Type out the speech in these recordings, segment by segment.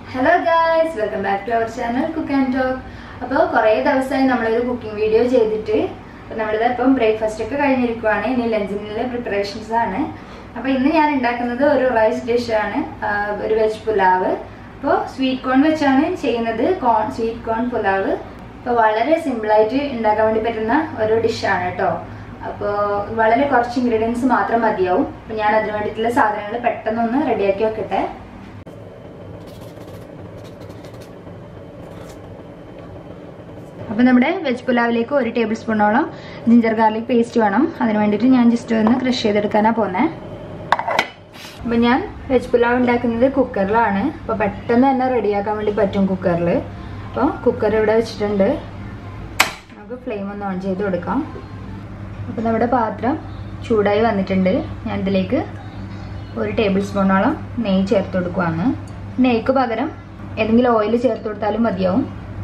hello guys welcome back to our channel cook and talk അപ്പോൾ കുറേ ദിവസമായി നമ്മളൊരു കുക്കിംഗ് വീഡിയോ ചെയ്തിട്ട് അപ്പോൾ നമ്മളിത് ഇപ്പം ബ്രേക്ക്ഫാസ്റ്റ് ഒക്കെ കഴിഞ്ഞിരിക്കുവാണ് ഇനി ലഞ്ചിനുള്ള പ്രിപ്പറേഷൻസ് ആണ് അപ്പോൾ ഇന്ന് ഞാൻ ഉണ്ടാക്കുന്നത് ഒരു റൈസ് ഡിഷാണ് ഒരു വെജ് പുലാവ് അപ്പോൾ സ്വീറ്റ് കോൺ വെച്ചാണ് ചെയ്യുന്നത് കോൺ സ്വീറ്റ് കോൺ പുലാവ് അപ്പോൾ വളരെ സിമ്പിളായിട്ട് ഉണ്ടാക്കാൻ വേണ്ടി പറ്റുന്ന ഒരു ഡിഷാണ് കേട്ടോ അപ്പോൾ വളരെ കുറച്ച് ഇൻഗ്രീഡിയൻസ് മാത്രം മതിയാവും അപ്പോൾ ഞാൻ അതിന് വേണ്ടിയിട്ടുള്ള സാധനങ്ങൾ പെട്ടെന്നൊന്ന് റെഡിയാക്കി വെക്കട്ടെ അപ്പോൾ നമ്മുടെ വെജ് പുലാവിലേക്ക് ഒരു ടേബിൾ സ്പൂണോളം ജിഞ്ചർ ഗാർലിക് പേസ്റ്റ് വേണം അതിന് വേണ്ടിയിട്ട് ഞാൻ ജസ്റ്റ് ഒന്ന് ക്രഷ് ചെയ്തെടുക്കാനാണ് പോകുന്നത് അപ്പോൾ ഞാൻ വെജ് പുലാവ് ഉണ്ടാക്കുന്നത് കുക്കറിലാണ് അപ്പോൾ പെട്ടെന്ന് തന്നെ റെഡിയാക്കാൻ വേണ്ടി പറ്റും കുക്കറിൽ അപ്പോൾ കുക്കർ ഇവിടെ വെച്ചിട്ടുണ്ട് നമുക്ക് ഫ്ലെയിം ഒന്ന് ഓൺ ചെയ്ത് കൊടുക്കാം അപ്പോൾ നമ്മുടെ പാത്രം ചൂടായി വന്നിട്ടുണ്ട് ഞാൻ ഇതിലേക്ക് ഒരു ടേബിൾ സ്പൂണോളം നെയ്യ് ചേർത്ത് കൊടുക്കുവാണ് നെയ്ക്ക് പകരം ഏതെങ്കിലും ഓയിൽ ചേർത്ത് കൊടുത്താലും മതിയാവും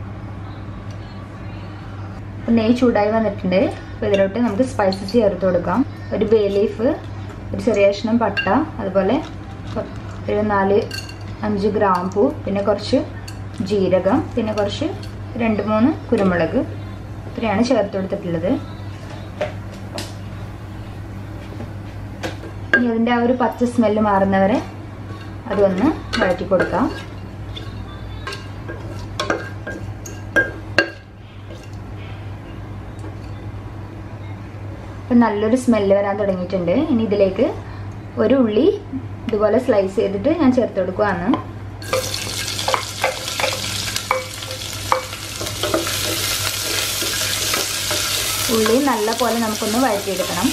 നെയ്യ് ചൂടായി വന്നിട്ടുണ്ട് അപ്പോൾ ഇതിലോട്ട് നമുക്ക് സ്പൈസസ് ചേർത്ത് കൊടുക്കാം ഒരു ബേ ലീഫ് ഒരു ചെറിയ കഷ്ണം പട്ട അതുപോലെ ഒരു നാല് അഞ്ച് ഗ്രാമ്പൂ പിന്നെ കുറച്ച് ജീരകം പിന്നെ കുറച്ച് രണ്ട് മൂന്ന് കുരുമുളക് ഇത്രയാണ് ചേർത്ത് കൊടുത്തിട്ടുള്ളത് ഇനി അതിൻ്റെ ആ ഒരു പച്ച സ്മെല്ല് മാറുന്നവരെ അതൊന്ന് വഴറ്റി കൊടുക്കാം ഇപ്പം നല്ലൊരു സ്മെല്ല് വരാൻ തുടങ്ങിയിട്ടുണ്ട് ഇനി ഇതിലേക്ക് ഒരു ഉള്ളി ഇതുപോലെ സ്ലൈസ് ചെയ്തിട്ട് ഞാൻ ചേർത്ത് കൊടുക്കുവാണ് ഉള്ളി നല്ല പോലെ നമുക്കൊന്ന് വഴറ്റിയെടുക്കണം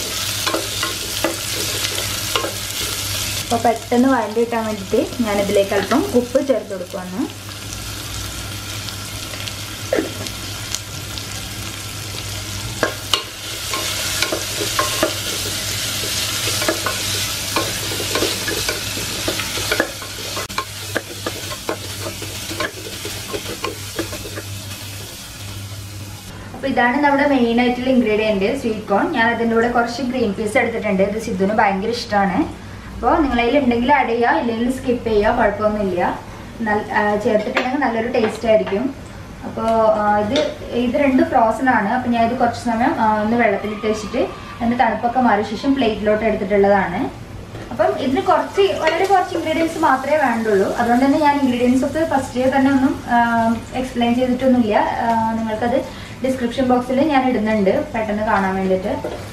അപ്പോൾ പെട്ടെന്ന് വഴണ്ടി കിട്ടാൻ വേണ്ടിയിട്ട് ഞാനിതിലേക്ക് അല്പം ഉപ്പ് ചേർത്ത് കൊടുക്കുവാണ് അപ്പോൾ ഇതാണ് നമ്മുടെ മെയിൻ ആയിട്ടുള്ള ഇൻഗ്രീഡിയൻറ്റ് സ്വീറ്റ് കോൺ ഞാൻ അതിൻ്റെ കൂടെ കുറച്ച് ഗ്രീൻ പീസ് എടുത്തിട്ടുണ്ട് ഇത് സിദ്ധുവിന് ഭയങ്കര ഇഷ്ടമാണ് അപ്പോൾ നിങ്ങളതിൽ ഉണ്ടെങ്കിൽ ആഡ് ചെയ്യുക ഇല്ലെങ്കിൽ സ്കിപ്പ് ചെയ്യുക കുഴപ്പമൊന്നുമില്ല നല്ല ചേർത്തിട്ടുണ്ടെങ്കിൽ നല്ലൊരു ടേസ്റ്റ് ആയിരിക്കും അപ്പോൾ ഇത് ഇത് രണ്ട് ഫ്രോസൺ ആണ് അപ്പോൾ ഞാൻ ഇത് കുറച്ച് സമയം ഒന്ന് വെള്ളത്തിലിട്ട് വെച്ചിട്ട് അതിൻ്റെ തണുപ്പൊക്കെ മാറിയ ശേഷം പ്ലേറ്റിലോട്ട് എടുത്തിട്ടുള്ളതാണ് അപ്പം ഇതിന് കുറച്ച് വളരെ കുറച്ച് ഇൻഗ്രീഡിയൻസ് മാത്രമേ വേണ്ടുള്ളൂ അതുകൊണ്ട് തന്നെ ഞാൻ ഇൻഗ്രീഡിയൻസ് ഒക്കെ ഫസ്റ്റ് തന്നെ ഒന്നും എക്സ്പ്ലെയിൻ ചെയ്തിട്ടൊന്നുമില്ല നിങ്ങൾക്കത് ഡിസ്ക്രിപ്ഷൻ ബോക്സിൽ ഞാൻ ഇടുന്നുണ്ട് പെട്ടെന്ന് കാണാൻ വേണ്ടിയിട്ട്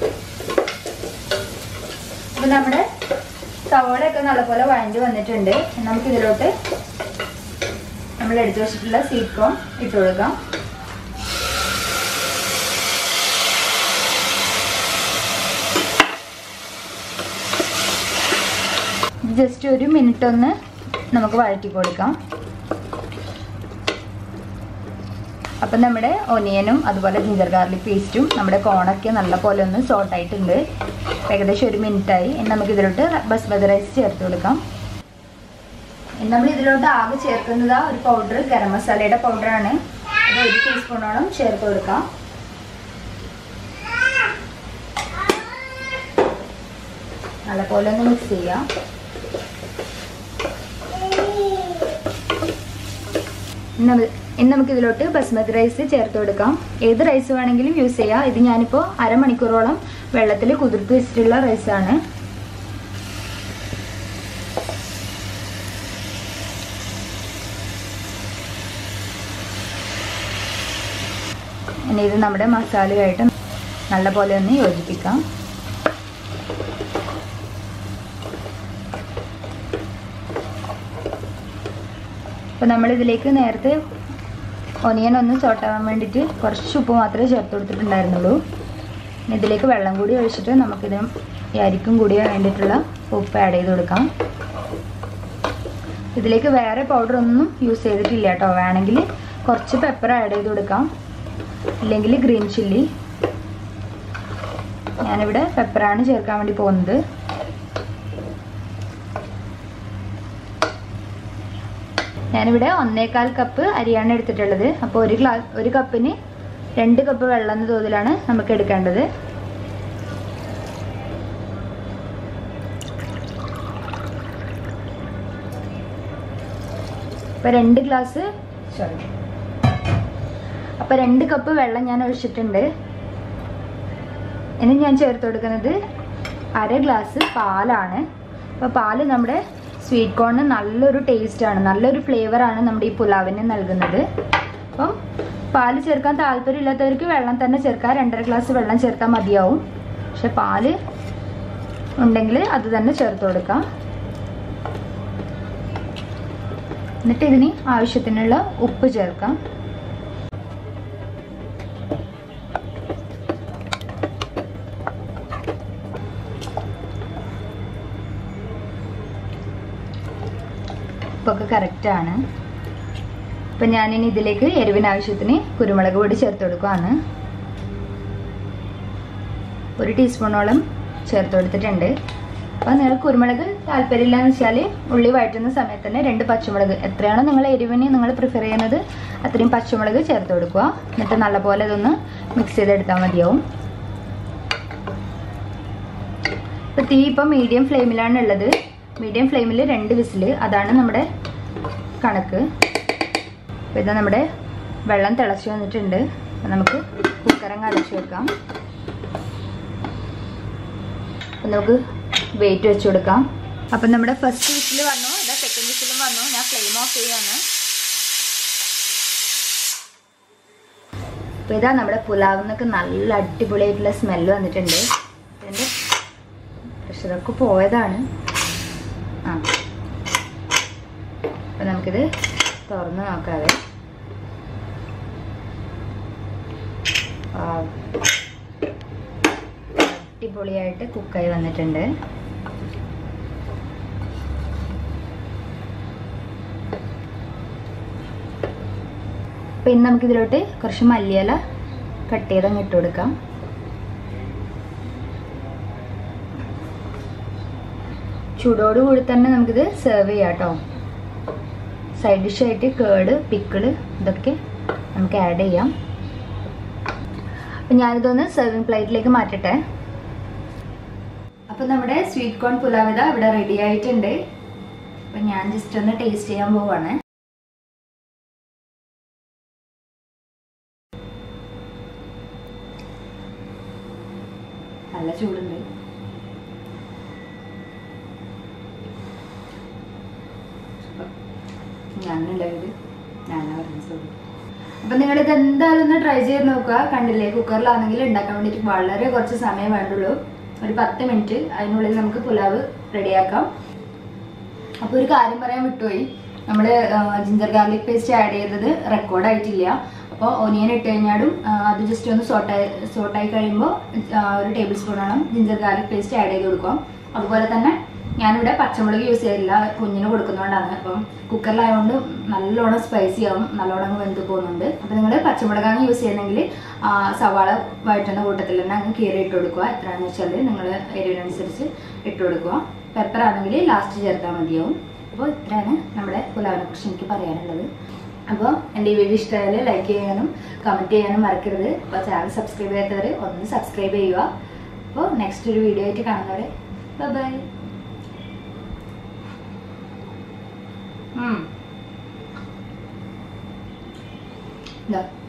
അപ്പം നമ്മുടെ സവോളയൊക്കെ നല്ലപോലെ വഴഞ്ഞ് വന്നിട്ടുണ്ട് നമുക്ക് ഇതിലോട്ട് നമ്മൾ എടുത്തു വെച്ചിട്ടുള്ള സ്വീറ്റ് കോൺ ഇട്ട് കൊടുക്കാം ജസ്റ്റ് ഒരു മിനിറ്റ് ഒന്ന് നമുക്ക് വഴറ്റി കൊടുക്കാം അപ്പം നമ്മുടെ ഒനിയനും അതുപോലെ ജിഞ്ചർ ഗാർലിക് പേസ്റ്റും നമ്മുടെ കോണൊക്കെ നല്ല പോലെ ഒന്ന് സോട്ട് ആയിട്ടുണ്ട് ഏകദേശം ഒരു മിനിറ്റായി ഇനി നമുക്ക് ഇതിലോട്ട് ബസ്മതി റൈസ് ചേർത്ത് കൊടുക്കാം നമ്മൾ ഇതിലോട്ട് ആകെ ചേർക്കുന്നത് ഒരു പൗഡർ ഗരം മസാലയുടെ പൗഡറാണ് അത് ഒരു ടീസ്പൂണോളം ചേർത്ത് കൊടുക്കാം നല്ലപോലെ ഒന്ന് മിക്സ് ചെയ്യാം ഇനി നമുക്ക് ഇതിലോട്ട് ബസ്മതി റൈസ് ചേർത്ത് കൊടുക്കാം ഏത് റൈസ് വേണമെങ്കിലും യൂസ് ചെയ്യാം ഇത് ഞാനിപ്പോൾ അരമണിക്കൂറോളം വെള്ളത്തിൽ കുതിർത്ത് വെച്ചിട്ടുള്ള റൈസാണ് ഇനി ഇത് നമ്മുടെ മസാലയായിട്ട് നല്ലപോലെ ഒന്ന് യോജിപ്പിക്കാം അപ്പോൾ നമ്മളിതിലേക്ക് നേരത്തെ ഒനിയൻ ഒന്ന് ചോട്ടാൻ വേണ്ടിയിട്ട് കുറച്ച് ഉപ്പ് മാത്രമേ ചേർത്ത് കൊടുത്തിട്ടുണ്ടായിരുന്നുള്ളൂ ഇതിലേക്ക് വെള്ളം കൂടി ഒഴിച്ചിട്ട് നമുക്കിത് ഈ അരിക്കും കൂടി വേണ്ടിയിട്ടുള്ള ഉപ്പ് ആഡ് ചെയ്ത് കൊടുക്കാം ഇതിലേക്ക് വേറെ പൗഡർ ഒന്നും യൂസ് ചെയ്തിട്ടില്ല കേട്ടോ വേണമെങ്കിൽ കുറച്ച് പെപ്പർ ആഡ് ചെയ്ത് കൊടുക്കാം ഇല്ലെങ്കിൽ ഗ്രീൻ ചില്ലി ഞാനിവിടെ പെപ്പറാണ് ചേർക്കാൻ വേണ്ടി പോകുന്നത് ഞാനിവിടെ ഒന്നേകാൽ കപ്പ് അരിയാണ് എടുത്തിട്ടുള്ളത് അപ്പോൾ ഒരു ഗ്ലാസ് ഒരു കപ്പിന് രണ്ട് കപ്പ് വെള്ളം എന്ന തോതിലാണ് നമുക്ക് എടുക്കേണ്ടത് അപ്പോൾ രണ്ട് ഗ്ലാസ് സോറി അപ്പോൾ രണ്ട് കപ്പ് വെള്ളം ഞാൻ ഒഴിച്ചിട്ടുണ്ട് ഇനി ഞാൻ ചേർത്ത് കൊടുക്കുന്നത് അര ഗ്ലാസ് പാലാണ് അപ്പോൾ പാല് നമ്മുടെ സ്വീറ്റ് കോണിന് നല്ലൊരു ടേസ്റ്റാണ് നല്ലൊരു ഫ്ലേവറാണ് നമ്മുടെ ഈ പുലാവിന് നൽകുന്നത് അപ്പം പാല് ചേർക്കാൻ താല്പര്യമില്ലാത്തവർക്ക് വെള്ളം തന്നെ ചേർക്കാം രണ്ടര ഗ്ലാസ് വെള്ളം ചേർത്താൽ മതിയാവും പക്ഷെ പാല് ഉണ്ടെങ്കിൽ അത് തന്നെ ചേർത്ത് കൊടുക്കാം എന്നിട്ട് ഇതിന് ആവശ്യത്തിനുള്ള ഉപ്പ് ചേർക്കാം ഉപ്പൊക്കെ കറക്റ്റാണ് അപ്പം ഞാനിനി ഇതിലേക്ക് എരിവിന് ആവശ്യത്തിന് കുരുമുളക് പൊടി ചേർത്ത് കൊടുക്കുവാണ് ഒരു ടീസ്പൂണോളം ചേർത്ത് കൊടുത്തിട്ടുണ്ട് അപ്പോൾ നിങ്ങൾക്ക് കുരുമുളക് താല്പര്യമില്ല എന്ന് വെച്ചാൽ ഉള്ളി വഴറ്റുന്ന സമയത്ത് തന്നെ രണ്ട് പച്ചമുളക് എത്രയാണോ നിങ്ങൾ എരിവിന് നിങ്ങൾ പ്രിഫർ ചെയ്യുന്നത് അത്രയും പച്ചമുളക് ചേർത്ത് കൊടുക്കുക എന്നിട്ട് നല്ലപോലെ ഇതൊന്ന് മിക്സ് ചെയ്തെടുത്താൽ മതിയാവും ഇപ്പോൾ തീ ഇപ്പം മീഡിയം ഫ്ലെയിമിലാണ് ഉള്ളത് മീഡിയം ഫ്ലെയിമിൽ രണ്ട് വിസിൽ അതാണ് നമ്മുടെ കണക്ക് അപ്പോൾ ഇത് നമ്മുടെ വെള്ളം തിളച്ച് വന്നിട്ടുണ്ട് അപ്പോൾ നമുക്ക് കുക്കറങ്ങ് അടച്ചു വെക്കാം അപ്പം നമുക്ക് വെയിറ്റ് വെച്ച് കൊടുക്കാം അപ്പം നമ്മുടെ ഫസ്റ്റ് വിസിൽ വന്നു ഇതാ സെക്കൻഡ് വിസിലും വന്നു ഞാൻ ഫ്ലെയിം ഓഫ് ചെയ്യാണ് അപ്പോൾ ഇതാ നമ്മുടെ പുലാവിന്നൊക്കെ നല്ല അടിപൊളിയായിട്ടുള്ള സ്മെല്ല് വന്നിട്ടുണ്ട് ഇതിൻ്റെ പ്രഷറൊക്കെ പോയതാണ് ആ അപ്പം നമുക്കിത് തുറന്ന് നോക്കാതെ അടിപൊളിയായിട്ട് കുക്കായി വന്നിട്ടുണ്ട് അപ്പം ഇന്ന് നമുക്കിതിലോട്ട് കുറച്ച് മല്ലിയില കട്ട് ചെയ്തങ്ങ് ഇട്ട് കൊടുക്കാം ചൂടോടുകൂടി തന്നെ നമുക്കിത് സെർവ് ചെയ്യാം കേട്ടോ സൈഡ് ഡിഷായിട്ട് കേട് പിക്കിള് ഇതൊക്കെ നമുക്ക് ആഡ് ചെയ്യാം അപ്പം ഞാനിതൊന്ന് സെർവിങ് പ്ലേറ്റിലേക്ക് മാറ്റട്ടെ അപ്പം നമ്മുടെ സ്വീറ്റ് കോൺ പുലാവിത ഇവിടെ റെഡി ആയിട്ടുണ്ട് അപ്പം ഞാൻ ജസ്റ്റ് ഒന്ന് ടേസ്റ്റ് ചെയ്യാൻ പോവാണ് നല്ല ചൂടുണ്ട് ഞാനുണ്ടായത് ഞാനാ പറഞ്ഞത് അപ്പം നിങ്ങളിത് എന്തായാലും ഒന്ന് ട്രൈ ചെയ്ത് നോക്കുക കണ്ടില്ലേ കുക്കറിലാണെങ്കിൽ ഉണ്ടാക്കാൻ വേണ്ടിയിട്ട് വളരെ കുറച്ച് സമയം വേണ്ടുള്ളൂ ഒരു പത്ത് മിനിറ്റ് അതിനുള്ളിൽ നമുക്ക് പുലാവ് റെഡിയാക്കാം അപ്പോൾ ഒരു കാര്യം പറയാൻ വിട്ടുപോയി നമ്മൾ ജിഞ്ചർ ഗാർലിക് പേസ്റ്റ് ആഡ് ചെയ്തത് റെക്കോർഡ് ആയിട്ടില്ല അപ്പോൾ ഒനിയൻ ഇട്ട് കഴിഞ്ഞാലും ആ, അത് ജസ്റ്റ് ഒന്ന് സോട്ടായി സോട്ടായി കഴിയുമ്പോൾ ഒരു ടേബിൾ സ്പൂണോളം ജിഞ്ചർ ഗാർലിക് പേസ്റ്റ് ആഡ് ചെയ്ത് കൊടുക്കാം അതുപോലെ തന്നെ ഞാനിവിടെ പച്ചമുളക് യൂസ് ചെയ്തില്ല കുഞ്ഞിന് കൊടുക്കുന്നതുകൊണ്ടാണ് അപ്പം കുക്കറിലായതുകൊണ്ട് നല്ലോണം സ്പൈസി ആവും നല്ലോണം അങ്ങ് വെന്ത് പോകുന്നുണ്ട് അപ്പം നിങ്ങൾ പച്ചമുളകാണ് യൂസ് ചെയ്യുന്നെങ്കിൽ ആ, സവാള വഴറ്റുന്ന കൂട്ടത്തിൽ തന്നെ അങ്ങ് കീറി ഇട്ട് കൊടുക്കുക എത്രയാണെന്ന് വെച്ചാൽ നിങ്ങൾ എരിവിനനുസരിച്ച് ഇട്ട് കൊടുക്കുക പെപ്പർ ആണെങ്കിൽ ലാസ്റ്റ് ചേർത്താൽ മതിയാവും അപ്പോൾ ഇത്രയാണ് നമ്മുടെ പുലാവിനെ കുറിച്ച് എനിക്ക് പറയാനുള്ളത് അപ്പോൾ എൻ്റെ ഈ വീഡിയോ ഇഷ്ടമായാൽ ലൈക്ക് ചെയ്യാനും കമൻറ്റ് ചെയ്യാനും മറക്കരുത് അപ്പോൾ ചാനൽ സബ്സ്ക്രൈബ് ചെയ്യാത്തവർ ഒന്ന് സബ്സ്ക്രൈബ് ചെയ്യുക അപ്പോൾ നെക്സ്റ്റ് ഒരു വീഡിയോ ആയിട്ട് കാണുന്നവരെ ബൈ ഇതാ